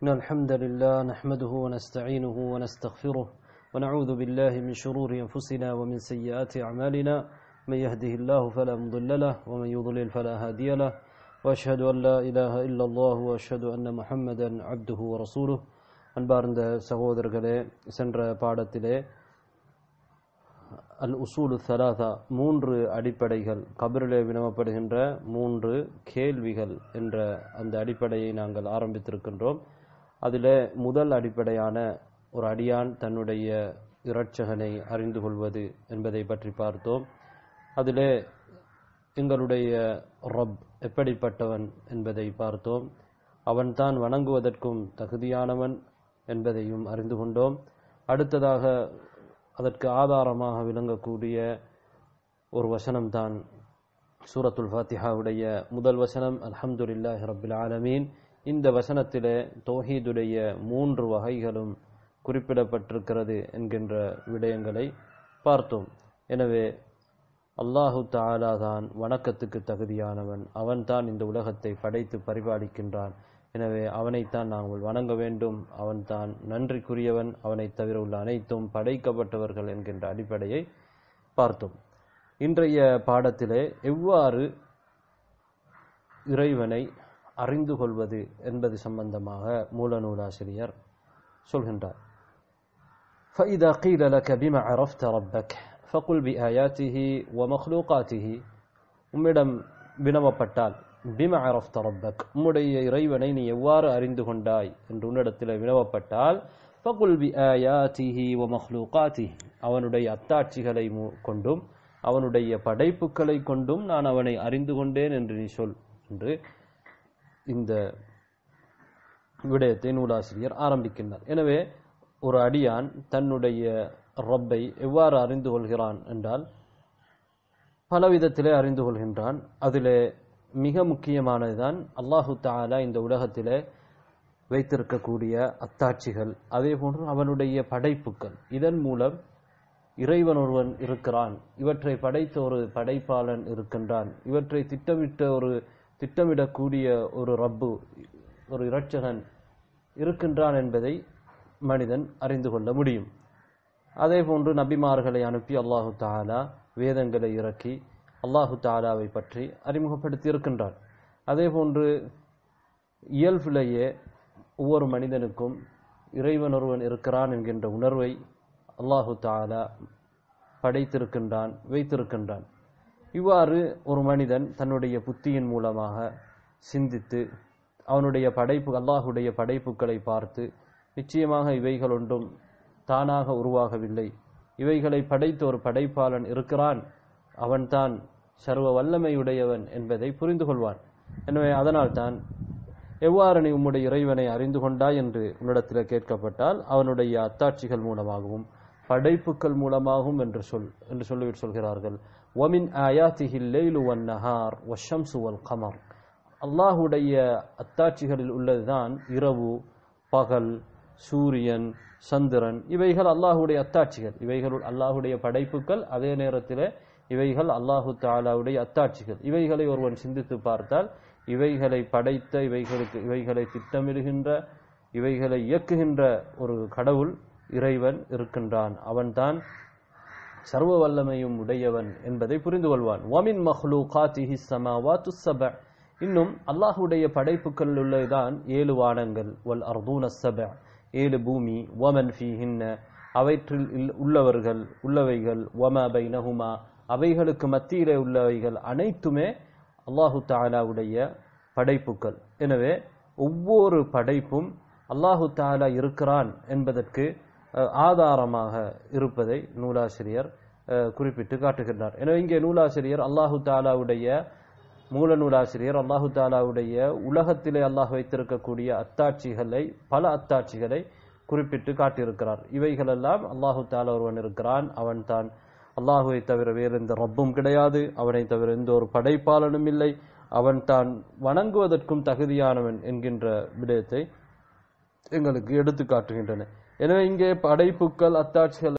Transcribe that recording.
إن الحمد لله نحمده ونستعينه ونستغفره ونعوذ بالله من شرور أنفسنا ومن سيئات أعمالنا من يهده الله فلا مضل له ومن يضلل فلا هادي له وأشهد أن لا إله إلا الله وأشهد أن محمدا عبده ورسوله அன்பார்ந்த சகோதரர்களே சென்ற பாடத்திலே அல் உசூலு சலாசா மூன்று அடிப்படைகள் கபரிலே வினவப்படுகின்ற மூன்று கேள்விகள் என்ற அந்த அடிப்படையை நாங்கள் ஆரம்பித்திருக்கின்றோம் அதில் முதல் அடிப்படையான ஒரு அடியான் தன்னுடைய இரட்சகனை அறிந்து கொள்வது என்பதை பற்றி பார்த்தோம் அதிலே எங்களுடைய ரப் எப்படிப்பட்டவன் என்பதை பார்த்தோம் அவன்தான் வணங்குவதற்கும் தகுதியானவன் என்பதையும் அறிந்து கொண்டோம் அடுத்ததாக அதற்கு ஆதாரமாக விளங்கக்கூடிய ஒரு வசனம்தான் சூரத்துல் ஃபாத்திஹாவுடைய முதல் வசனம் அல்ஹம்துலில்லாஹி ரப்பில் ஆலமீன் இந்த வசனத்திலே தௌஹீதுடைய மூன்று வகைகளும் குறிப்பிடப்பட்டிருக்கிறது என்கின்ற விடயங்களை பார்த்தோம் எனவே அல்லாஹு தாலா தான் வணக்கத்துக்கு தகுதியானவன் அவன்தான் இந்த உலகத்தை படைத்து பரிபாலிக்கின்றான் எனவே அவனைத்தான் நாங்கள் வணங்க வேண்டும் அவன்தான் நன்றிக்குரியவன் அவனைத் தவிர உள்ள அனைத்தும் படைக்கப்பட்டவர்கள் என்கின்ற அடிப்படையை பார்த்தோம் இன்றைய பாடத்திலே எவ்வாறு இறைவனை அறிந்து கொள்வது என்பது சம்பந்தமாக மூல நூலாசிரியர் சொல்கின்றார் فإذا قيل لك بما عرفت ربك فقل بآياته ومخلوقاته உம்மிடம் வினவப்பட்டால் பிம அரஃப்த ரப்பக் உம்முடைய இறைவனை நீ எவ்வாறு அறிந்து கொண்டாய் என்று உன்னிடத்தில் வினவப்பட்டால் ஃபகுல் பி ஆயாத்திஹி வ மஹ்லூகாத்திஹி அவனுடைய அத்தாட்சிகளை கொண்டும் அவனுடைய படைப்புகளை கொண்டும் நான் அவனை அறிந்து கொண்டேன் என்று நீ சொல் என்று இந்த விடயத்தை நூலாசிரியர் ஆரம்பிக்கின்றார் எனவே ஒரு அடியான் தன்னுடைய ரப்பை எவ்வாறு அறிந்து கொள்கிறான் என்றால் பலவிதத்திலே அறிந்து கொள்கின்றான் அதிலே மிக முக்கியமானதுதான் அல்லாஹு தாலா இந்த உலகத்திலே வைத்திருக்கக்கூடிய அத்தாட்சிகள் அதே போன்று அவனுடைய படைப்புகள் இதன் மூலம் இறைவன் ஒருவன் இருக்கிறான் இவற்றை படைத்த ஒரு படைப்பாளன் இருக்கின்றான் இவற்றை திட்டமிட்ட ஒரு திட்டமிடக்கூடிய ஒரு ரப்பு ஒரு இரட்சகன் இருக்கின்றான் என்பதை மனிதன் அறிந்து கொள்ள முடியும் அதே போன்று நபிமார்களை அனுப்பி அல்லாஹு தாலா வேதங்களை இறக்கி அல்லாஹு தாலாவை பற்றி அறிமுகப்படுத்தி இருக்கின்றார் அதே போன்று இயல்பிலேயே ஒவ்வொரு மனிதனுக்கும் இறைவன் ஒருவன் இருக்கிறான் என்கின்ற உணர்வை அல்லாஹு தாலா படைத்திருக்கின்றான் வைத்திருக்கின்றான் இவ்வாறு ஒரு மனிதன் தன்னுடைய புத்தியின் மூலமாக சிந்தித்து அவனுடைய படைப்பு அல்லாஹுடைய படைப்புகளை பார்த்து நிச்சயமாக இவைகள் ஒன்றும் தானாக உருவாகவில்லை இவைகளை படைத்த ஒரு படைப்பாளன் இருக்கிறான் அவன்தான் சர்வ வல்லமையுடையவன் என்பதை புரிந்து கொள்வான் எனவே அதனால்தான் எவ்வாறு நீ உம்முடைய இறைவனை அறிந்து கொண்டாய் என்று உன்னிடத்தில் கேட்கப்பட்டால் அவனுடைய அத்தாட்சிகள் மூலமாகவும் படைப்புகள் மூலமாகவும் என்று சொல் என்று சொல்லிவிட்டு சொல்கிறார்கள் ஒமின் ஆயாத்திஹில் லெய்லு ஒன் நஹார் வஷம்சு வல் கமர் அல்லாஹுடைய அத்தாட்சிகளில் உள்ளதுதான் இரவு பகல் சூரியன் சந்திரன் இவைகள் அல்லாஹுடைய அத்தாட்சிகள் இவைகள் அல்லாஹுடைய படைப்புகள் அதே நேரத்தில் இவைகள் அல்லாஹு தாலாவுடைய அத்தாட்சிகள் இவைகளை ஒருவன் சிந்தித்து பார்த்தால் இவைகளை படைத்த இவைகளுக்கு இவைகளை திட்டமிடுகின்ற இவைகளை இயக்குகின்ற ஒரு கடவுள் இறைவன் இருக்கின்றான் அவன்தான் சர்வ வல்லமையும் உடையவன் என்பதை புரிந்து கொள்வான் ஒமின் மஹ்லூ காத்திஹி சமாவாத்து சப இன்னும் அல்லாஹுடைய படைப்புகள் உள்ளதுதான் ஏழு வானங்கள் வல் அர்தூன சப ஏழு பூமி ஒமன் ஃபீஹின்ன அவற்றில் உள்ளவர்கள் உள்ளவைகள் ஒம பைனஹுமா அவைகளுக்கு மத்தியிலே உள்ளவைகள் அனைத்துமே அல்லாஹு தாலாவுடைய படைப்புகள் எனவே ஒவ்வொரு படைப்பும் அல்லாஹு தாலா இருக்கிறான் என்பதற்கு ஆதாரமாக இருப்பதை நூலாசிரியர் குறிப்பிட்டு காட்டுகின்றார் எனவே இங்கே நூலாசிரியர் அல்லாஹு தாலாவுடைய மூல நூலாசிரியர் அல்லாஹு தாலாவுடைய உலகத்திலே அல்லாஹ் வைத்திருக்கக்கூடிய அத்தாட்சிகளை பல அத்தாட்சிகளை குறிப்பிட்டு காட்டியிருக்கிறார் இவைகளெல்லாம் அல்லாஹு தாலா ஒருவன் இருக்கிறான் அவன் தான் அல்லாஹுவை தவிர வேறு எந்த ரப்பும் கிடையாது அவனை தவிர எந்த ஒரு படைப்பாளனும் இல்லை அவன் தான் வணங்குவதற்கும் தகுதியானவன் என்கின்ற விடயத்தை எங்களுக்கு எடுத்து காட்டுகின்றன எனவே இங்கே படைப்புக்கள் அத்தாட்சிகள்